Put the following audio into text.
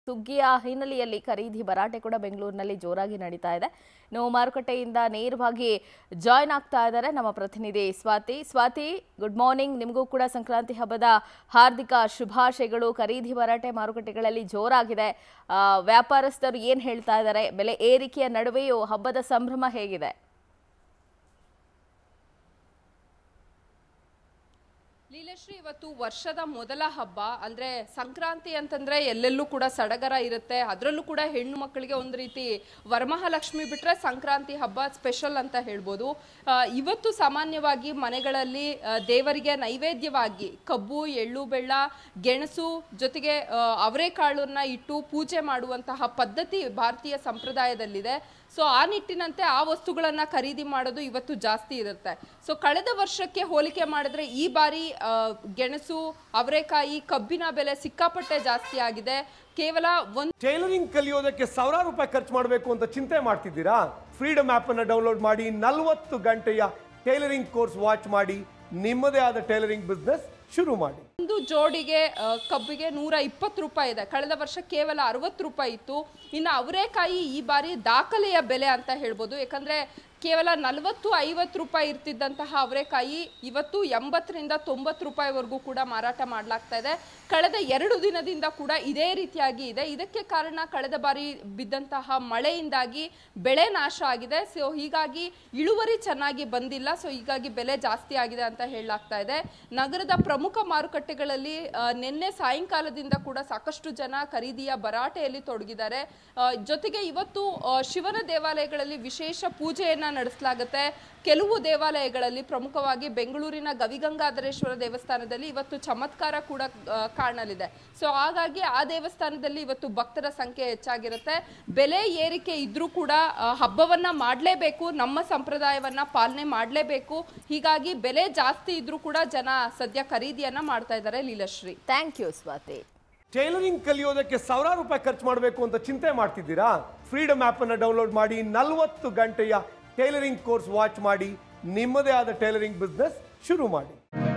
ಸುಗ್ಗಿಯ ಹಿನ್ನೆಲೆಯಲ್ಲಿ ಖರೀದಿ ಭರಾಟೆ ಕೂಡ ಬೆಂಗಳೂರಿನಲ್ಲಿ ಜೋರಾಗಿ ನಡೀತಾ ಇದೆ ನಾವು ಮಾರುಕಟ್ಟೆಯಿಂದ ನೇರವಾಗಿ ಜಾಯ್ನ್ ಆಗ್ತಾ ಇದ್ದಾರೆ ನಮ್ಮ ಪ್ರತಿನಿಧಿ ಸ್ವಾತಿ ಸ್ವಾತಿ ಗುಡ್ ಮಾರ್ನಿಂಗ್ ನಿಮಗೂ ಕೂಡ ಸಂಕ್ರಾಂತಿ ಹಬ್ಬದ ಹಾರ್ದಿಕ ಶುಭಾಶಯಗಳು ಖರೀದಿ ಭರಾಟೆ ಮಾರುಕಟ್ಟೆಗಳಲ್ಲಿ ಜೋರಾಗಿದೆ ಆ, ವ್ಯಾಪಾರಸ್ಥರು ಏನು ಹೇಳ್ತಾ ಇದ್ದಾರೆ ಬೆಲೆ ಏರಿಕೆಯ ನಡುವೆಯೂ ಹಬ್ಬದ ಸಂಭ್ರಮ ಹೇಗಿದೆ ಲೀಲಶ್ರೀ ಇವತ್ತು ವರ್ಷದ ಮೊದಲ ಹಬ್ಬ ಅಂದ್ರೆ ಸಂಕ್ರಾಂತಿ ಅಂತಂದ್ರೆ ಎಲ್ಲೆಲ್ಲೂ ಕೂಡ ಸಡಗರ ಇರುತ್ತೆ ಅದರಲ್ಲೂ ಕೂಡ ಹೆಣ್ಣು ಮಕ್ಕಳಿಗೆ ಒಂದು ರೀತಿ ವರಮಹಾಲಕ್ಷ್ಮಿ ಬಿಟ್ರೆ ಸಂಕ್ರಾಂತಿ ಹಬ್ಬ ಸ್ಪೆಷಲ್ ಅಂತ ಹೇಳ್ಬೋದು ಆ, ಇವತ್ತು ಸಾಮಾನ್ಯವಾಗಿ ಮನೆಗಳಲ್ಲಿ ಆ, ದೇವರಿಗೆ ನೈವೇದ್ಯವಾಗಿ ಕಬ್ಬು ಎಳ್ಳು ಬೆಳ್ಳ ಗೆಣಸು ಜೊತೆಗೆ ಆ, ಅವರೆಕಾಳನ್ನ ಇಟ್ಟು ಪೂಜೆ ಮಾಡುವಂತಹ ಪದ್ಧತಿ ಭಾರತೀಯ ಸಂಪ್ರದಾಯದಲ್ಲಿದೆ ಸೊ ಆ ನಿಟ್ಟಿನಂತೆ ಆ ವಸ್ತುಗಳನ್ನ ಖರೀದಿ ಮಾಡೋದು ಇವತ್ತು ಜಾಸ್ತಿ ಇರುತ್ತೆ ಸೊ ಕಳೆದ ವರ್ಷಕ್ಕೆ ಹೋಲಿಕೆ ಮಾಡಿದ್ರೆ ಈ ಬಾರಿ ಆ, ಗೆಣಸು ಅವರೆಕಾಯಿ ಕಬ್ಬಿನ ಬೆಲೆ ಸಿಕ್ಕಾಪಟ್ಟೆ ಜಾಸ್ತಿ ಆಗಿದೆ ಕೇವಲ ಒಂದು ಟೈಲರಿಂಗ್ ಕಲಿಯೋದಕ್ಕೆ ಸಾವಿರಾರು ರೂಪಾಯಿ ಖರ್ಚು ಮಾಡಬೇಕು ಅಂತ ಚಿಂತೆ ಮಾಡ್ತಿದ್ದೀರಾ ಫ್ರೀಡಮ್ ಆಪ್ ಅನ್ನ ಡೌನ್ಲೋಡ್ ಮಾಡಿ ನಲವತ್ತು ಗಂಟೆಯ ಟೈಲರಿಂಗ್ ಕೋರ್ಸ್ ವಾಚ್ ಮಾಡಿ ನಿಮ್ಮದೇ ಆದ ಟೈಲರಿಂಗ್ ಬಿಸ್ನೆಸ್ ಶುರು ಮಾಡಿ ಒಂದು ಜೋಡಿಗೆ ಆ, ಕಬ್ಬಿಗೆ ನೂರ ಇಪ್ಪತ್ತು ರೂಪಾಯಿ ಇದೆ ಕಳೆದ ವರ್ಷ ಕೇವಲ ಅರವತ್ತು ರೂಪಾಯಿ ಇತ್ತು ಇನ್ನು ಅವರೆಕಾಯಿ ಈ ಬಾರಿ ದಾಖಲೆಯ ಬೆಲೆ ಅಂತ ಹೇಳ್ಬೋದು ಯಾಕಂದ್ರೆ ಕೇವಲ ನಲವತ್ತು ಐವತ್ತು ರೂಪಾಯಿ ಇರ್ತಿದ್ದಂತಹ ಅವರೆಕಾಯಿ ಇವತ್ತು ಎಂಬತ್ತರಿಂದ ತೊಂಬತ್ತು ರೂಪಾಯಿವರೆಗೂ ಕೂಡ ಮಾರಾಟ ಮಾಡಲಾಗ್ತಾ ಇದೆ ಕಳೆದ ಎರಡು ದಿನದಿಂದ ಕೂಡ ಇದೇ ರೀತಿಯಾಗಿ ಇದೆ ಇದಕ್ಕೆ ಕಾರಣ ಕಳೆದ ಬಾರಿ ಬಿದ್ದಂತಹ ಮಳೆಯಿಂದಾಗಿ ಬೆಳೆ ನಾಶ ಆಗಿದೆ ಸೊ ಹೀಗಾಗಿ ಇಳುವರಿ ಚೆನ್ನಾಗಿ ಬಂದಿಲ್ಲ ಸೊ ಹೀಗಾಗಿ ಬೆಲೆ ಜಾಸ್ತಿ ಆಗಿದೆ ಅಂತ ಹೇಳಲಾಗ್ತಾ ಇದೆ ನಗರದ ಪ್ರಮುಖ ಮಾರುಕಟ್ಟೆಗಳಲ್ಲಿ ಆ, ನಿನ್ನೆ ಸಾಯಂಕಾಲದಿಂದ ಕೂಡ ಸಾಕಷ್ಟು ಜನ ಖರೀದಿಯ ಭರಾಟೆಯಲ್ಲಿ ತೊಡಗಿದ್ದಾರೆ ಆ, ಜೊತೆಗೆ ಇವತ್ತು ಆ, ಶಿವನ ದೇವಾಲಯಗಳಲ್ಲಿ ವಿಶೇಷ ಪೂಜೆಯನ್ನ ನಡೆಸಲಾಗುತ್ತೆ ಕೆಲವು ದೇವಾಲಯಗಳಲ್ಲಿ ಪ್ರಮುಖವಾಗಿ ಬೆಂಗಳೂರಿನ ಗವಿಗಂಗಾಧರೇಶ್ವರ ದೇವಸ್ಥಾನದಲ್ಲಿ ಇವತ್ತು ಚಮತ್ಕಾರ ಕೂಡ ಆ, ಕಾಣಲಿದೆ ಸೊ ಹಾಗಾಗಿ ಆ ದೇವಸ್ಥಾನದಲ್ಲಿ ಇವತ್ತು ಭಕ್ತರ ಸಂಖ್ಯೆ ಹೆಚ್ಚಾಗಿರುತ್ತೆ ಬೆಲೆ ಏರಿಕೆ ಇದ್ರೂ ಕೂಡ ಆ, ಹಬ್ಬವನ್ನ ಮಾಡಲೇಬೇಕು ನಮ್ಮ ಸಂಪ್ರದಾಯವನ್ನ ಪಾಲನೆ ಮಾಡಲೇಬೇಕು ಹೀಗಾಗಿ ಬೆಲೆ ಜಾಸ್ತಿ ಇದ್ರೂ ಕೂಡ ಜನ ಸದ್ಯ ಖರೀದಿಯನ್ನ ಮಾಡ್ತಾ ಇದ್ದಾರೆ Leelashri thank you Swathi tailoring ಕಲಿಯೋದಕ್ಕೆ ಸಾವಿರಾರು ರೂಪಾಯಿ ಖರ್ಚು ಮಾಡಬೇಕು ಅಂತ ಚಿಂತೆ ಮಾಡ್ತಿದ್ದೀರಾ ಫ್ರೀಡಮ್ ಆಪ್ ಅನ್ನ ಡೌನ್ಲೋಡ್ ಮಾಡಿ ನಲವತ್ತು ಗಂಟೆಯ ಟೈಲರಿಂಗ್ ಕೋರ್ಸ್ ವಾಚ್ ಮಾಡಿ ನಿಮ್ಮದೇ ಆದ ಟೈಲರಿಂಗ್ ಬಿಸ್ನೆಸ್ ಶುರು ಮಾಡಿ